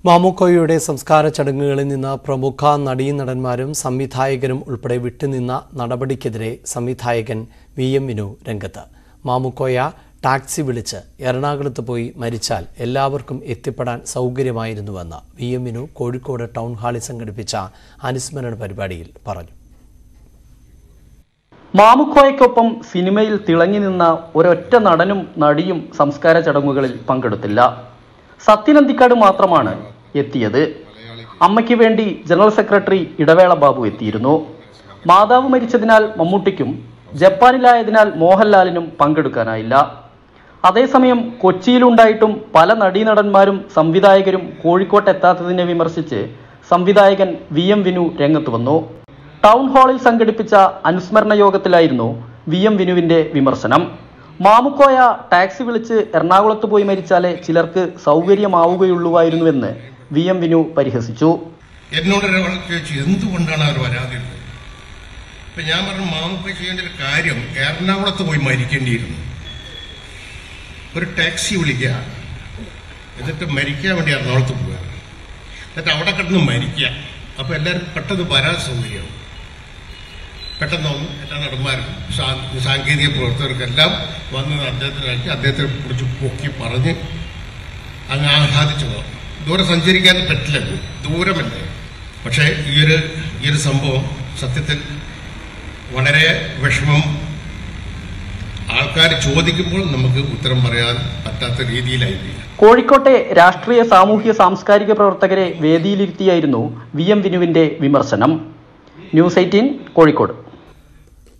മാമുക്കോയുടെ സംസ്കാര ചടങ്ങുകളിൽ നിന്ന് പ്രമുഖ നടീനടന്മാരും സംവിധായകരും ഉൾപ്പെടെ വിട്ടുനിന്ന നടപടിക്കെതിരെ സംവിധായകൻ വി എം വിനു രംഗത്ത് മാമുക്കോയ ടാക്സി വിളിച്ച് എറണാകുളത്ത് പോയി മരിച്ചാൽ എല്ലാവർക്കും എത്തിപ്പെടാൻ സൗകര്യമായിരുന്നുവെന്ന് V M Vinu Kozhikode town ഹാളിൽ സംഘടിപ്പിച്ച അനുസ്മരണ പരിപാടിയിൽ പറഞ്ഞു മാമുക്കോയ്ക്കൊപ്പം സിനിമയിൽ തിളങ്ങി നിന്ന ഒരൊറ്റ നടനും നടിയും സംസ്കാര ചടങ്ങുകളിൽ പങ്കെടുത്തില്ല സത്യനന്തിക്കാട് മാത്രമാണ് എത്തിയത് അമ്മയ്ക്ക് വേണ്ടി ജനറൽ സെക്രട്ടറി ഇടവേള ബാബു എത്തിയിരുന്നു മാതാവ് മരിച്ചതിനാൽ മമ്മൂട്ടിക്കും ജപ്പാനിലായതിനാൽ മോഹൻലാലിനും പങ്കെടുക്കാനായില്ല അതേസമയം കൊച്ചിയിലുണ്ടായിട്ടും പല നടീനടന്മാരും സംവിധായകരും കോഴിക്കോട്ട് എത്താത്തതിനെ വിമർശിച്ച് സംവിധായകൻ വി എം വിനു രംഗത്ത് വന്നു ടൗൺ ഹാളിൽ സംഘടിപ്പിച്ച അനുസ്മരണ യോഗത്തിലായിരുന്നു വി എം വിനുവിന്റെ വിമർശനം മാമുക്കോയ ടാക്സി വിളിച്ച് എറണാകുളത്ത് പോയി മരിച്ചാലേ ചിലർക്ക് സൗകര്യമാവുകയുള്ളൂവായിരുന്നുവെന്ന് വി എം വിനു പരിഹസിച്ചു എന്നോട് ഒരാൾ ചോദിച്ചു എന്തുകൊണ്ടാണ് അവർ വരാതിരുന്നത് അപ്പൊ ഞാൻ പറഞ്ഞു മാമുക്ക ചെയ്യേണ്ട ഒരു കാര്യം എറണാകുളത്ത് പോയി മരിക്കേണ്ടിയിരുന്നു ഒരു ടാക്സി വിളിക്കുക എന്നിട്ട് മരിക്കാൻ വേണ്ടി എറണാകുളത്ത് പോവുക എന്നിട്ട് അവിടെ കിടന്ന് മരിക്കുക അപ്പൊ എല്ലാവരും പെട്ടെന്ന് വരാൻ സൗകര്യമാവും പെട്ടെന്ന് വന്ന് എല്ലാ നടന്മാർക്കും സാ- സാങ്കേതിക പ്രവർത്തകർക്കെല്ലാം വന്ന് അദ്ദേഹത്തിനാക്കി അദ്ദേഹത്തെ കുറിച്ച് പൊക്കി പറഞ്ഞ് അങ്ങ് ആഹ്ലാദിച്ചു പോകും ദൂരെ സഞ്ചരിക്കാൻ പറ്റില്ല ദൂരമല്ലേ പക്ഷേ ഈ ഒരു ഈ ഒരു സംഭവം സത്യത്തിൽ വളരെ വിഷമം ആൾക്കാർ ചോദിക്കുമ്പോൾ നമുക്ക് ഉത്തരം പറയാൻ പറ്റാത്ത രീതിയിലായിപ്പോയി കോഴിക്കോട്ടെ രാഷ്ട്രീയ സാമൂഹ്യ സാംസ്കാരിക പ്രവർത്തകരെ വേദിയിലിരുത്തിയായിരുന്നു വി എം വിനുവിന്റെ വിമർശനം ന്യൂസ് എയ്റ്റീൻ കോഴിക്കോട്